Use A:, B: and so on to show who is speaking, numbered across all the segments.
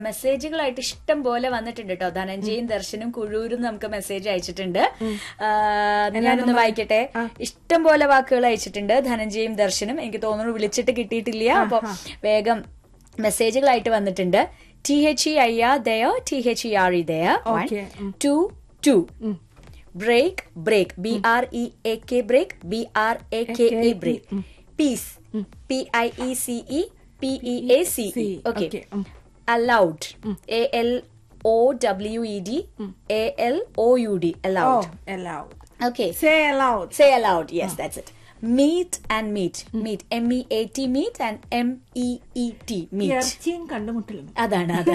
A: മെസ്സേജുകളായിട്ട് ഇഷ്ടം പോലെ വന്നിട്ടുണ്ട് കേട്ടോ ധനഞ്ജയും ദർശനും കുഴൂരും നമുക്ക് മെസ്സേജ് അയച്ചിട്ടുണ്ട് ആ, ഞാനൊന്ന് വായിക്കട്ടെ ഇഷ്ടം പോലെ വാക്കുകൾ അയച്ചിട്ടുണ്ട് ധനഞ്ജയും ദർശനും എനിക്ക് തോന്നുന്നു വിളിച്ചിട്ട് കിട്ടിയിട്ടില്ല അപ്പൊ വേഗം മെസ്സേജുകളായിട്ട് വന്നിട്ടുണ്ട് T H E I R ദയോ T H E R E there
B: Okay. ഉം.
A: To too break brake B R E A K break B R A K E brake piece P I E C E P E A C E okay
B: Okay. ഉം.
A: allowed a l o w e d a l o u d
B: Oh,
A: allowed
B: allowed.
A: okay
B: Say aloud.
A: say allowed yes that's it meat and meat meat m e a t meat and m e e t meat
B: ഇറച്ചിയും കണ്ടുമുട്ടലും
A: അതാണ് അത്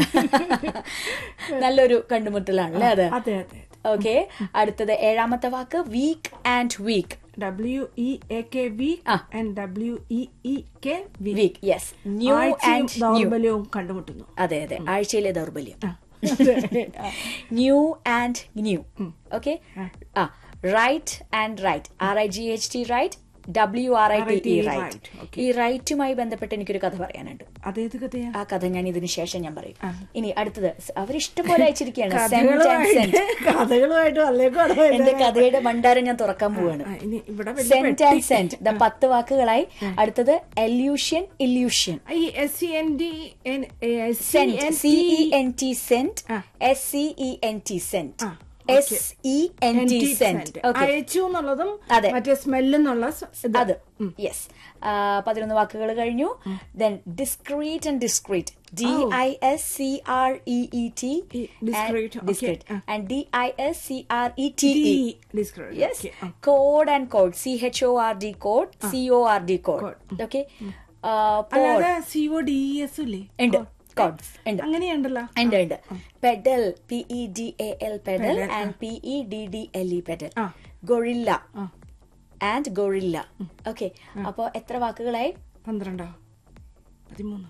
A: നല്ലൊരു കണ്ടുമുട്ടലാണല്ലേ അത്
B: അതെ അതെ
A: okay അടുത്തത് ഏഴാമത്തെ വാക്ക് week and weak
B: W E A K weak
A: ആ.
B: And W E E K
A: week yes new
B: ആഴ്ചയും
A: ആൻഡ് ന്യൂ
B: ദൗർബല്യവും കണ്ടുമുട്ടുന്നു
A: അതെ അതെ ആഴ്ചയിലെ ദൗർബല്യം
B: ആ. അതെ.
A: ന്യൂ ആൻഡ് ന്യൂ ഓക്കെ ആ right and write R I G H T right W R I T E
B: RIT,
A: write
B: right. Okay.
A: ഈ റൈറ്റുമായി ബന്ധപ്പെട്ട് എനിക്കൊരു കഥ പറയാനുണ്ട്
B: അതേത് കഥയാ
A: ആ കഥ ഞാൻ ഇതിന് ശേഷം ഞാൻ പറയും ഇനി അടുത്തത് അവരിഷ്ടം പോലെ അയച്ചിരിക്കുകയാണ് സെന്റ് ആൻഡ്
B: കഥകളുമായിട്ട്
A: സെന്റ്
B: കഥകളുമായിട്ട് വല്ലേക്കും
A: എന്റെ കഥയുടെ ഭണ്ഡാരം ഞാൻ തുറക്കാൻ പോവാണ്
B: ഇനി ഇവിടെ വലിയ
A: സെന്റ്
B: പെട്ടി.
A: ആൻഡ് സെന്റ് ദ പത്ത് വാക്കുകളായി അടുത്തത് എല്യൂഷ്യൻ ഇല്യൂഷ്യൻ
B: ഈ S C N D
A: cent C E N T saint
B: ആ.
A: S C E N T saint
B: ആ,
A: S E N T sent okay
B: അയച്ചു എന്നുള്ളതും
A: അതെ.
B: മറ്റേ സ്മെല്ല് എന്നുള്ള സ- ഇത്.
A: അത് യെസ് പതിനൊന്ന് വാക്കുകൾ കഴിഞ്ഞു then discrete and discrete D I S C R E E T
B: ഈ discrete, okay.
A: ഡിസ്ക്രീറ്റ്
B: ആ.
A: And D I S C R E T
B: T,
A: E
B: discrete,
A: yes
B: okay, ആ.
A: Code and code C H O R D code C O R D code
B: Code.
A: Okay
B: അല്ലാതെ C O D S ഇല്ലേ
A: ഉണ്ട് codes ഉണ്ട്
B: അങ്ങനെയുണ്ടല്ലോ
A: ഉണ്ട് ഉണ്ട് pedal P E D A L pedal
B: Pedal,
A: and P E D D L E peddle
B: ആ.
A: Gorilla
B: ആ.
A: And guerrilla okay അപ്പോ എത്ര വാക്കുകളായി
B: പന്ത്രണ്ടോ പതിമൂന്നോ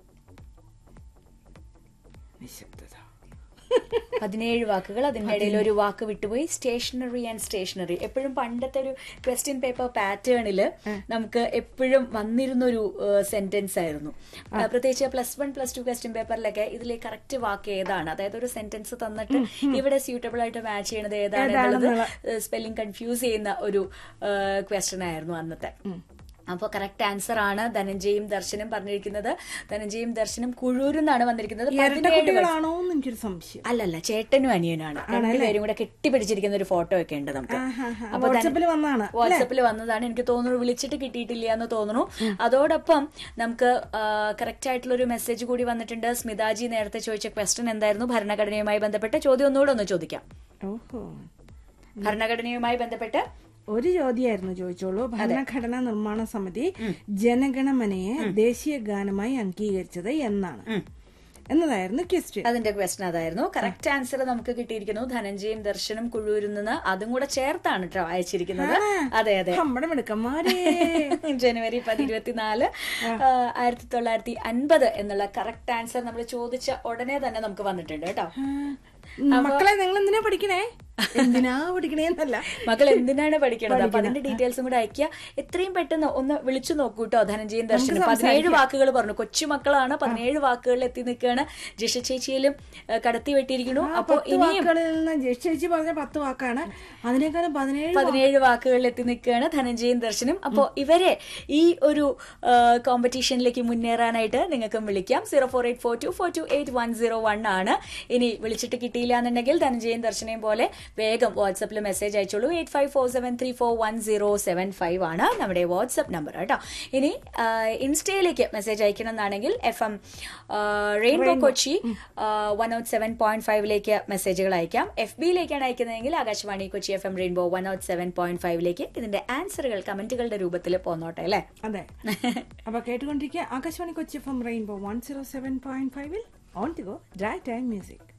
B: നിശബ്ദത
A: പതിനേഴ് വാക്കുകൾ അതിന്റെ ഇടയിൽ ഒരു വാക്ക് വിട്ടുപോയി സ്റ്റേഷനറി ആൻഡ് സ്റ്റേഷനറി എപ്പോഴും പണ്ടത്തെ ഒരു ക്വസ്റ്റ്യൻ പേപ്പർ പാറ്റേണിൽ നമുക്ക് എപ്പോഴും വന്നിരുന്ന ഒരു സെന്റൻസ് ആയിരുന്നു ആ, പ്രത്യേകിച്ച് plus one plus two question പേപ്പറിലൊക്കെ ഇതിലെ കറക്റ്റ് വാക്ക് ഏതാണ് അതായത് ഒരു സെന്റൻസ് തന്നിട്ട് ഇവിടെ സ്യൂട്ടബിൾ ആയിട്ട് മാച്ച് ചെയ്യണത് ഏതാണ് എന്നുള്ളത് സ്പെല്ലിംഗ് കൺഫ്യൂസ് ചെയ്യുന്ന ഒരു ക്വസ്റ്റ്യൻ ആയിരുന്നു അന്നത്തെ അപ്പോൾ കറക്റ്റ് ആൻസർ ആണ് ധനഞ്ജയും ദർശനും പറഞ്ഞിരിക്കുന്നത് ധനഞ്ജയും ദർശനും കുഴൂരെന്നാണ് വന്നിരിക്കുന്നത് പതിനേഴ് വയസ്സ്.
B: ഇരട്ടക്കുട്ടികളാണോ എന്ന് എനിക്കൊരു സംശയം
A: അല്ലല്ല ചേട്ടനും അനിയനാണ് രണ്ടുപേരും കൂടെ കെട്ടിപ്പിടിച്ചിരിക്കുന്ന ഒരു ഫോട്ടോ ഒക്കെ ഉണ്ട് നമുക്ക്
B: ആഹാ.
A: അപ്പൊ തന്നെ-
B: വാട്സാപ്പിൽ വന്നതാണ്
A: വാട്സാപ്പിൽ വന്നതാണ് എനിക്ക് തോന്നുന്നു വിളിച്ചിട്ട് കിട്ടിയിട്ടില്ല എന്ന് തോന്നുന്നു അതോടൊപ്പം നമുക്ക് കറക്റ്റ് ആയിട്ടുള്ള ഒരു മെസ്സേജ് കൂടി വന്നിട്ടുണ്ട് സ്മിതാജി നേരത്തെ ചോദിച്ച ക്വസ്റ്റ്യൻ എന്തായിരുന്നു ഭരണഘടനയുമായി ബന്ധപ്പെട്ട ചോദ്യം ഒന്നുകൂടെ ഒന്ന് ചോദിക്കാം
B: ഓഹോ
A: ഭരണഘടനയുമായി ബന്ധപ്പെട്ട്
B: ഒരു ചോദ്യമായിരുന്നു ചോദിച്ചോളൂ ഭരണഘടനാ നിർമ്മാണ സമിതി ജനഗണമനയെ ദേശീയ ഗാനമായി അംഗീകരിച്ചത് എന്നാണ് എന്നതായിരുന്നു ക്വസ്റ്റ്യൻ
A: അതിന്റെ ക്വസ്റ്റൻ അതായിരുന്നു കറക്റ്റ് ആൻസർ നമുക്ക് കിട്ടിയിരിക്കുന്നു ധനഞ്ജയും ദർശനും കുഴൂരിൽ നിന്ന് അതും കൂടെ ചേർത്താണ് കേട്ടോ അയച്ചിരിക്കുന്നത് അതെ അതെ
B: നമ്മുടെ മിടുക്കന്മാരെ
A: ജനുവരി പതിരുപത്തിനാല് ആയിരത്തി തൊള്ളായിരത്തി അൻപത് എന്നുള്ള കറക്റ്റ് ആൻസർ നമ്മൾ ചോദിച്ച ഉടനെ തന്നെ നമുക്ക് വന്നിട്ടുണ്ട് കേട്ടോ
B: മക്കളെ നിങ്ങൾ എന്തിനാ പഠിക്കണേ എന്തിനാ പഠിക്കണേ എന്നല്ല
A: മക്കൾ എന്തിനാണ് പഠിക്കണത് അപ്പൊ അതിന്റെ ഡീറ്റെയിൽസും കൂടെ അയക്കുക എത്രയും പെട്ടെന്ന് ഒന്ന് വിളിച്ചു നോക്കൂ കേട്ടോ ധനഞ്ജയൻ ദർശനം പതിനേഴ് വാക്കുകൾ പറഞ്ഞു കൊച്ചു മക്കളാണ് പതിനേഴ് വാക്കുകളിൽ എത്തി നിൽക്കുകയാണ് ജിഷ ചേച്ചിയിലും ഏഹ്, കടത്തി വെട്ടിയിരിക്കുന്നു അപ്പൊ
B: പത്ത്
A: ഇനിയും
B: വാക്കുകളിൽ നിന്ന് ജസ്റ്റ് ചേച്ചി പറഞ്ഞ പത്ത് വാക്കാണ് അതിനേക്കാളും പതിനേഴ്
A: പതിനേഴ് വാക്കുകളിൽ എത്തി നിൽക്കുകയാണ് ധനഞ്ജയൻ ദർശനം അപ്പോൾ ഇവരെ ഈ ഒരു കോമ്പറ്റീഷനിലേക്ക് മുന്നേറാനായിട്ട് നിങ്ങൾക്കും വിളിക്കാം zero four eight four two four two eight one zero one ആണ് ഇനി വിളിച്ചിട്ട് കിട്ടിയില്ല എന്നുണ്ടെങ്കിൽ ധനഞ്ജയൻ ദർശനയും പോലെ വേഗം വാട്സപ്പിൽ മെസ്സേജ് അയച്ചോളൂ eight five four seven three four one zero seven five ആണ് നമ്മുടെ വാട്സപ്പ് നമ്പർ കേട്ടോ ഇനി ആ, ഇൻസ്റ്റയിലേക്ക് മെസ്സേജ് അയക്കണം എന്നാണെങ്കിൽ F M Rainbow Kochi one O seven point ഫൈവിലേക്ക് മെസ്സേജുകൾ അയക്കാം എഫ് ബിയിലേക്കാണ് അയക്കുന്നതെങ്കിൽ Akashvani Kochi F M Rainbow one O seven point ഫൈവിലേക്ക് ഇതിന്റെ ആൻസറുകൾ കമന്റുകളുടെ രൂപത്തിൽ പോന്നോട്ടെ അല്ലേ
B: അതെ അപ്പൊ കേട്ടുകൊണ്ടിരിക്കുക Akashvani Kochi F M Rainbow one zero seven point ഫൈവിൽ on to go drive time music